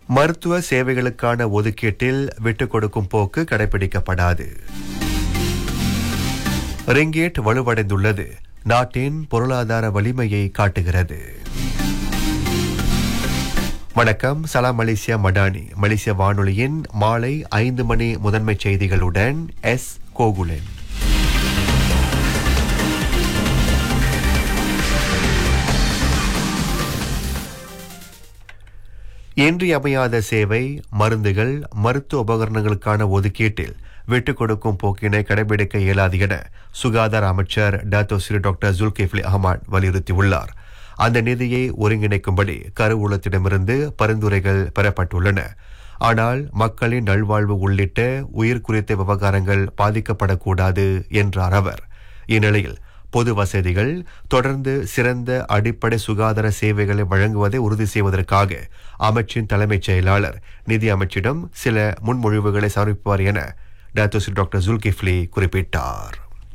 மருத்துவ சேவைகளுக்கான ஒதுக்கீட்டில் விட்டுக் கொடுக்கும் போக்கு கடைபிடிக்கப்படாது ரிங்கேட் வலுவடைந்துள்ளது நாட்டின் பொருளாதார வலிமையை காட்டுகிறது வணக்கம் சலாம் மலேசியா மடானி மலேசிய வானொலியின் மாலை ஐந்து மணி முதன்மை செய்திகளுடன் எஸ் கோகுலன் இன்றியமையாத சேவை மருந்துகள் மருத்துவ உபகரணங்களுக்கான ஒதுக்கீட்டில் விட்டுக் கொடுக்கும் போக்கினை கடைபிடிக்க இயலாது என சுகாதார அமைச்சர் டாக்டோ ஸ்ரீ டாக்டர் ஜுல்கிஃப்லி அஹமத் வலியுறுத்தியுள்ளார் அந்த நிதியை ஒருங்கிணைக்கும்படி கருவூலத்திடமிருந்து பரிந்துரைகள் பெறப்பட்டுள்ளன ஆனால் மக்களின் நல்வாழ்வு உள்ளிட்ட உயிர் குறித்த விவகாரங்கள் பாதிக்கப்படக்கூடாது என்றார் அவர் இந்நிலையில் பொது வசதிகள் தொடர்ந்து சிறந்த அடிப்படை சுகாதார சேவைகளை வழங்குவதை உறுதி செய்வதற்காக அமைச்சின் தலைமைச் செயலாளர் நிதி அமைச்சிடம் சில முன்மொழிவுகளை சமர்ப்பிப்பார் என டாக்டர் டாக்டர் ஜுல்கிஃப்லி குறிப்பிட்டார்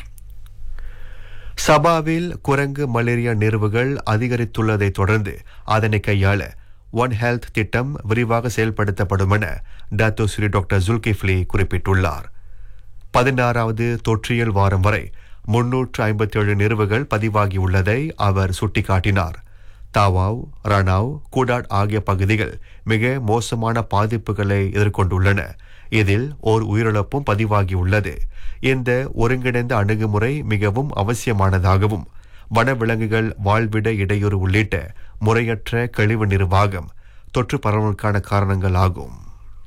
சபாவில் குரங்கு மலேரியா நிறுவுகள் அதிகரித்துள்ளதை தொடர்ந்து அதனை கையாள ஒன் ஹெல்த் திட்டம் விரிவாக செயல்படுத்தப்படும் என டாக்டர் ஸ்ரீ டாக்டர் ஜுல்கிஃப்லி குறிப்பிட்டுள்ளார் பதினாறாவது தொற்றியல் வாரம் வரை முன்னூற்று ஐம்பத்தி ஏழு நிறுவுகள் பதிவாகியுள்ளதை அவர் சுட்டிக்காட்டினார் தாவாவ் ரணாவ் கூடாட் ஆகிய பகுதிகள் மிக மோசமான பாதிப்புகளை எதிர்கொண்டுள்ளன இதில் ஓர் உயிரிழப்பும் பதிவாகியுள்ளது இந்த ஒருங்கிணைந்த அணுகுமுறை மிகவும் அவசியமானதாகவும் வனவிலங்குகள் வாழ்விட இடையூறு உள்ளிட்ட முறையற்ற கழிவு நிர்வாகம் தொற்று பரவலுக்கான காரணங்கள் ஆகும்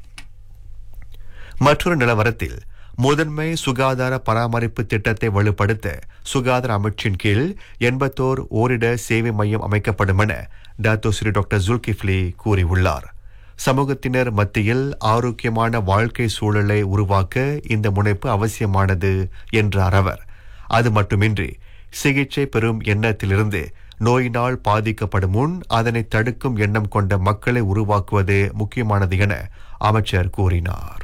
மற்றொரு நிலவரத்தில் முதன்மை சுகாதார பராமரிப்பு திட்டத்தை வலுப்படுத்த சுகாதார அமைச்சின் கீழ் எண்பத்தோர் ஓரிட சேவை மையம் அமைக்கப்படும் என டாக்டர் ஸ்ரீ டாக்டர் ஜுல்கிஃப்லி கூறியுள்ளார் சமூகத்தினர் மத்தியில் ஆரோக்கியமான வாழ்க்கை சூழலை உருவாக்க இந்த முனைப்பு அவசியமானது என்றார் அவர் அது மட்டுமின்றி சிகிச்சை பெறும் எண்ணத்திலிருந்து நோயினால் பாதிக்கப்படும் முன் அதனை தடுக்கும் எண்ணம் கொண்ட மக்களை உருவாக்குவது முக்கியமானது என அமைச்சர் கூறினார்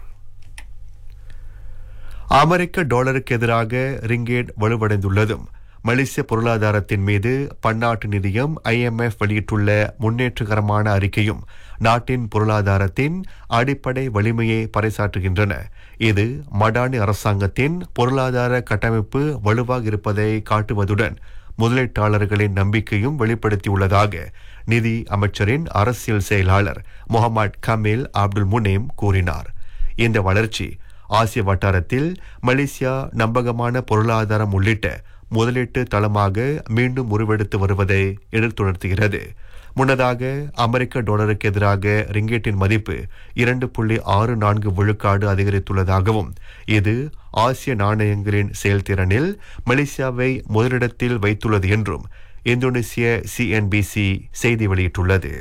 அமெரிக்க டாலருக்கு எதிராக ரிங்கேட் வலுவடைந்துள்ளதும் மலேசிய பொருளாதாரத்தின் மீது பன்னாட்டு நிதியம் ஐஎம்எஃப் வெளியிட்டுள்ள முன்னேற்றகரமான அறிக்கையும் நாட்டின் பொருளாதாரத்தின் அடிப்படை வலிமையை பறைசாற்றுகின்றன இது மடானி அரசாங்கத்தின் பொருளாதார கட்டமைப்பு வலுவாக இருப்பதை காட்டுவதுடன் முதலீட்டாளர்களின் நம்பிக்கையும் வெளிப்படுத்தியுள்ளதாக நிதி அமைச்சரின் அரசியல் செயலாளர் முகமது கமீல் அப்துல் முனேம் கூறினார் இந்த வளர்ச்சி ஆசிய வட்டாரத்தில் மலேசியா நம்பகமான பொருளாதாரம் உள்ளிட்ட முதலீட்டு தளமாக மீண்டும் உருவெடுத்து வருவதை எதிர்த்துணர்த்துகிறது முன்னதாக அமெரிக்க டாலருக்கு எதிராக ரிங்கேட்டின் மதிப்பு இரண்டு புள்ளி ஆறு நான்கு விழுக்காடு அதிகரித்துள்ளதாகவும் இது ஆசிய நாணயங்களின் செயல்திறனில் மலேசியாவை முதலிடத்தில் வைத்துள்ளது என்றும் இந்தோனேசிய சிஎன்பிசி செய்தி வெளியிட்டுள்ளது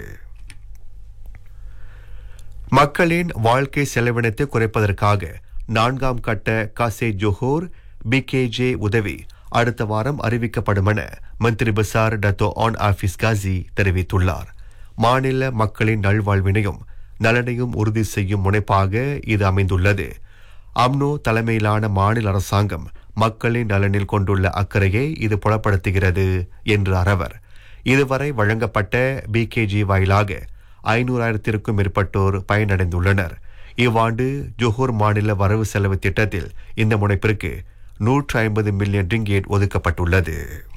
மக்களின் வாழ்க்கை செலவினத்தை குறைப்பதற்காக நான்காம் கட்ட காசே ஜோஹோர் பிகேஜே உதவி அடுத்த வாரம் அறிவிக்கப்படும் என மந்திரி பசார் டத்தோ ஆன் ஆபீஸ் காசி தெரிவித்துள்ளார் மாநில மக்களின் நல்வாழ்வினையும் நலனையும் உறுதி செய்யும் முனைப்பாக இது அமைந்துள்ளது அம்னோ தலைமையிலான மாநில அரசாங்கம் மக்களின் நலனில் கொண்டுள்ள அக்கறையை இது புலப்படுத்துகிறது என்றார் அவர் இதுவரை வழங்கப்பட்ட பிகேஜி வாயிலாக ஐநூறாயிரத்திற்கும் மேற்பட்டோர் பயனடைந்துள்ளனர் இவ்வாண்டு ஜோஹர் மாநில வரவு செலவு திட்டத்தில் இந்த முனைப்பிற்கு நூற்று ஐம்பது மில்லியன் ரிங்கேட் ஒதுக்கப்பட்டுள்ளது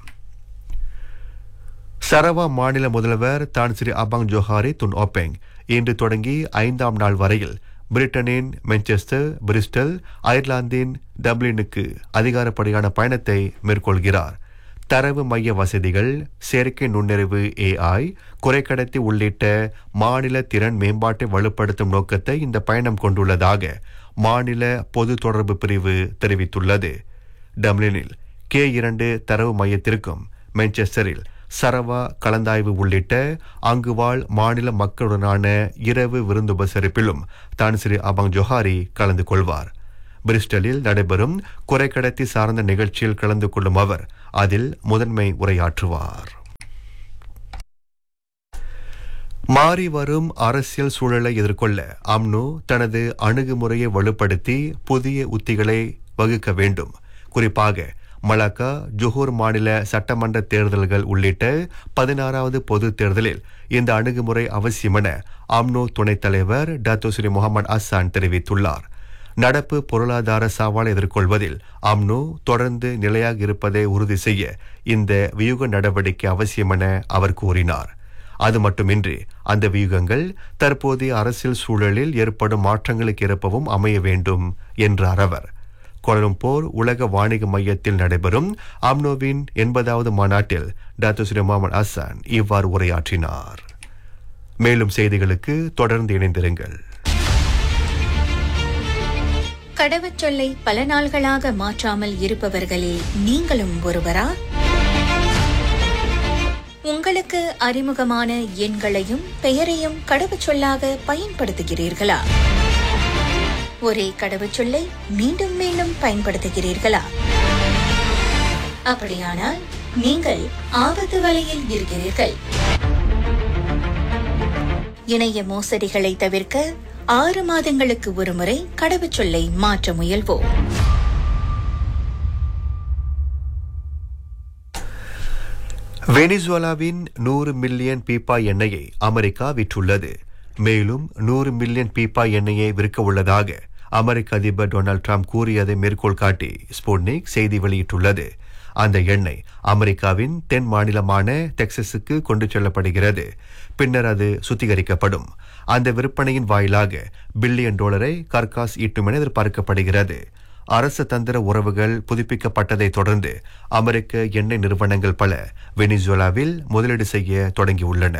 சரவா மாநில முதல்வர் Tan Sri Abang Johari Tun Openg இன்று தொடங்கி ஐந்தாம் நாள் வரையில் பிரிட்டனின் மென்செஸ்டர் பிரிஸ்டல் அயர்லாந்தின் டப்ளினுக்கு அதிகாரப்படியான பயணத்தை மேற்கொள்கிறார் தரவு மைய வசதிகள் செயற்கை நுண்ணறிவு ஏஐ குறைக்கடத்தி உள்ளிட்ட மாநில திறன் மேம்பாட்டை வலுப்படுத்தும் நோக்கத்தை இந்த பயணம் கொண்டுள்ளதாக மாநில பொது தொடர்பு பிரிவு தெரிவித்துள்ளது டப்ளினில் கே இரண்டு தரவு மையத்திற்கும் மான்செஸ்டரில் சரவா கலந்தாய்வு உள்ளிட்ட அங்கு வாழ் மாநில மக்களுடனான இரவு விருந்துபசரிப்பிலும் தான் ஸ்ரீ அபாங் ஜோஹாரி கலந்து கொள்வார் பிரிஸ்டலில் நடைபெறும் குறைக்கடத்தி சார்ந்த நிகழ்ச்சியில் கலந்து கொள்ளும் அவர் அதில் முதன்மை உரையாற்றுவார் மாறி வரும் அரசியல் சூழலை எதிர்கொள்ள அம்னு தனது அணுகுமுறையை வலுப்படுத்தி புதிய உத்திகளை வகுக்க வேண்டும் குறிப்பாக மலாக்கா ஜொஹூர் மாநில சட்டமன்ற தேர்தல்கள் உள்ளிட்ட பதினாறாவது பொது தேர்தலில் இந்த அணுகுமுறை அவசியம் என அம்னோ துணைத் தலைவர் டாத்தோஸ்ரீ முகமது அசான் தெரிவித்துள்ளார் நடப்பு பொருளாதார சவாலை எதிர்கொள்வதில் அம்னோ தொடர்ந்து நிலையாக இருப்பதை உறுதி செய்ய இந்த வியூக நடவடிக்கை அவசியம் என அவர் கூறினார் அது மட்டுமின்றி அந்த வியூகங்கள் தற்போதைய அரசியல் சூழலில் ஏற்படும் மாற்றங்களுக்கு ஏற்பவும் அமைய வேண்டும் என்றார் அவர் கோலம்பூர் உலக வாணிக மையத்தில் நடைபெறும் அம்னோவின் எண்பதாவது மாநாட்டில் டாக்டர் ஸ்ரீ முகமது அசான் இவ்வாறு உரையாற்றினார் மேலும் செய்திகளுக்கு தொடர்ந்து இணைந்திருங்கள் கடவுச்சொல்லை பல நாள்களாக மாற்றாமல் இருப்பவர்களில் நீங்களும் ஒருவரா உங்களுக்கு அறிமுகமான எண்களையும் பெயரையும் கடவுச்சொல்லாக பயன்படுத்துகிறீர்களா ஒரே கடவுச்சொல்லை மீண்டும் மீண்டும் பயன்படுத்துகிறீர்களா அப்படியானால் நீங்கள் ஆபத்து வலையில் இருக்கிறீர்கள் இணைய மோசடிகளை தவிர்க்க ஆறு மாதங்களுக்கு ஒருமுறை கடவுச்சொல்லை மாற்ற முயல்வோம் வெனிசுவேலாவின் நூறு மில்லியன் பீப்பா எண்ணெயை அமெரிக்கா விற்றுள்ளது மேலும் நூறு மில்லியன் பீப்பா எண்ணெயை விற்க உள்ளதாக அமெரிக்க அதிபர் டொனால்ட் ட்ரம்ப் கூறியதை மேற்கோள் காட்டி ஸ்புட்னிக் செய்தி வெளியிட்டுள்ளது அந்த எண்ணெய் அமெரிக்காவின் தென் மாநிலமான டெக்சஸுக்கு கொண்டு செல்லப்படுகிறது பின்னர் அது சுத்திகரிக்கப்படும் அந்த விற்பனையின் வாயிலாக பில்லியன் டாலரை கர்காஸ் ஈட்டும் என எதிர்பார்க்கப்படுகிறது அரசு தந்திர உறவுகள் புதுப்பிக்கப்பட்டதை தொடர்ந்து அமெரிக்க எண்ணெய் நிறுவனங்கள் பல வெனிசுவேலாவில் முதலீடு செய்ய தொடங்கியுள்ளன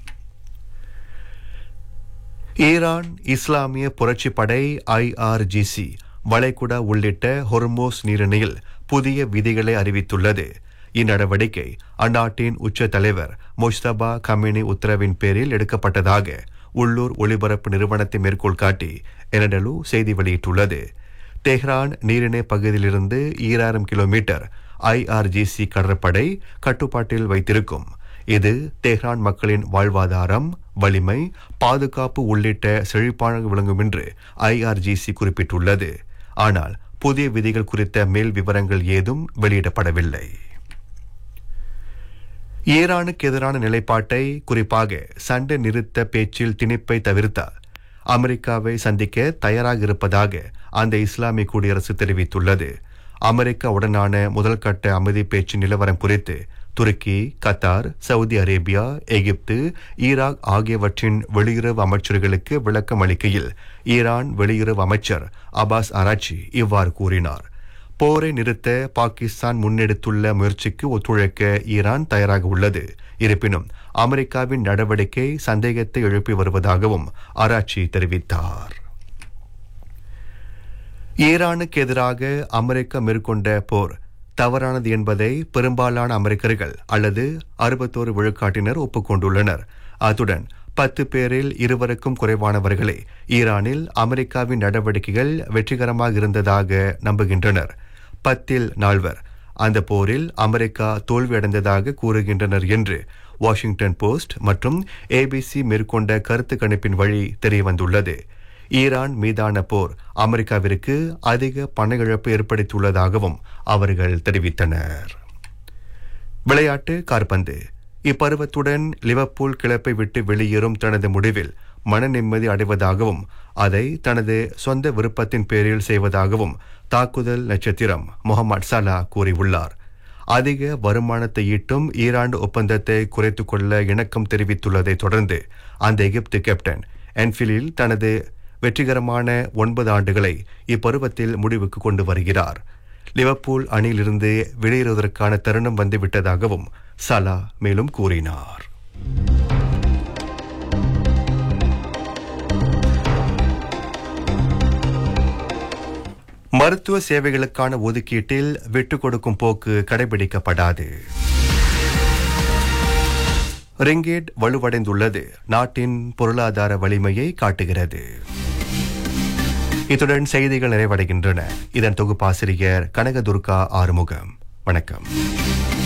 ஈரான் இஸ்லாமிய புரட்சி படை ஐஆர்ஜிசி வளைகுடா உள்ளிட்ட ஹொர்மோஸ் நீரிணையில் புதிய விதிகளை அறிவித்துள்ளது இந்நடவடிக்கை அந்நாட்டின் உச்ச தலைவர் முஷ்தபா கமினி உத்தரவின் பேரில் எடுக்கப்பட்டதாக உள்ளூர் ஒளிபரப்பு நிறுவனத்தை மேற்கோள் காட்டி எனடலு செய்தி வெளியிட்டுள்ளது தெஹ்ரான் நீரிணை பகுதியிலிருந்து ஈராயிரம் கிலோமீட்டர் ஐஆர்ஜிசி கடற்படை கட்டுப்பாட்டில் வைத்திருக்கும் இது தெஹ்ரான் மக்களின் வாழ்வாதாரம் வலிமை பாதுகாப்பு உள்ளிட்ட செழிப்பான விளங்கும் என்று ஐஆர்ஜிசி குறிப்பிட்டுள்ளது ஆனால் புதிய விதிகள் குறித்த மேல் விவரங்கள் ஏதும் வெளியிடப்படவில்லை ஈரானுக்கு எதிரான நிலைப்பாட்டை குறிப்பாக சண்டை நிறுத்த பேச்சில் திணிப்பை தவிர்த்தால் அமெரிக்காவை சந்திக்க தயாராக இருப்பதாக அந்த இஸ்லாமிய குடியரசு தெரிவித்துள்ளது அமெரிக்கா உடனான முதல் கட்ட அமைதி பேச்சு நிலவரம் குறித்து துருக்கி Qatar Saudi Arabia Egypt Iraq ஆகியவற்றின் வெளியுறவு அமைச்சர்களுக்கு விளக்கம் அளிக்கையில் ஈரான் வெளியுறவு அமைச்சர் அபாஸ் அராச்சி இவ்வாறு கூறினார் போரை நிறுத்த பாகிஸ்தான் முன்னெடுத்துள்ள முயற்சிக்கு ஒத்துழைக்க ஈரான் தயாராக உள்ளது இருப்பினும் அமெரிக்காவின் நடவடிக்கை சந்தேகத்தை எழுப்பி வருவதாகவும் ஆராய்ச்சி தெரிவித்தார் ஈரானுக்கு எதிராக அமெரிக்கா மேற்கொண்ட போர் தவறானது என்பதை பெரும்பாலான அமெரிக்கர்கள் அல்லது அறுபத்தோரு விழுக்காட்டினர் ஒப்புக்கொண்டுள்ளனர் அத்துடன் பத்து பேரில் இருவருக்கும் குறைவானவர்களே ஈரானில் அமெரிக்காவின் நடவடிக்கைகள் வெற்றிகரமாக இருந்ததாக நம்புகின்றனர் பத்தில் நால்வர் அந்த போரில் அமெரிக்கா தோல்வியடைந்ததாக கூறுகின்றனர் என்று வாஷிங்டன் போஸ்ட் மற்றும் ஏபிசி மேற்கொண்ட கருத்து கணிப்பின் வழி தெரியவந்துள்ளது ஈரான் மீதான போர் அமெரிக்காவிற்கு அதிக பண இழப்பு ஏற்படுத்தியுள்ளதாகவும் அவர்கள் தெரிவித்தனர் விளையாட்டு கார்பந்து இப்பருவத்துடன் லிவர்பூல் கிளப்பை விட்டு வெளியேறும் தனது முடிவில் மன நிம்மதி அடைவதாகவும் அதை தனது சொந்த விருப்பத்தின் பேரில் செய்வதாகவும் தாக்குதல் நட்சத்திரம் முகமது சலா கூறியுள்ளார் அதிக வருமானத்தை ஈட்டும் ஈராண்டு ஒப்பந்தத்தை குறைத்துக் கொள்ள இணக்கம் தெரிவித்துள்ளதை தொடர்ந்து அந்த எகிப்து கேப்டன் என்ஃபிலில் தனது வெற்றிகரமான ஒன்பது ஆண்டுகளை இப்பருவத்தில் முடிவுக்கு கொண்டு வருகிறார் லிவர்பூல் அணியிலிருந்து வெளியேறுவதற்கான தருணம் வந்துவிட்டதாகவும் சலா மேலும் கூறினார் மருத்துவ சேவைகளுக்கான ஒதுக்கீட்டில் விட்டுக் கொடுக்கும் போக்கு கடைபிடிக்கப்படாது ரிங்கேட் வலுவடைந்துள்ளது நாட்டின் பொருளாதார வலிமையை காட்டுகிறது இத்துடன் செய்திகள் நிறைவடைகின்றன இதன் தொகுப்பாசிரியர் கனகதுர்கா ஆறுமுகம் வணக்கம்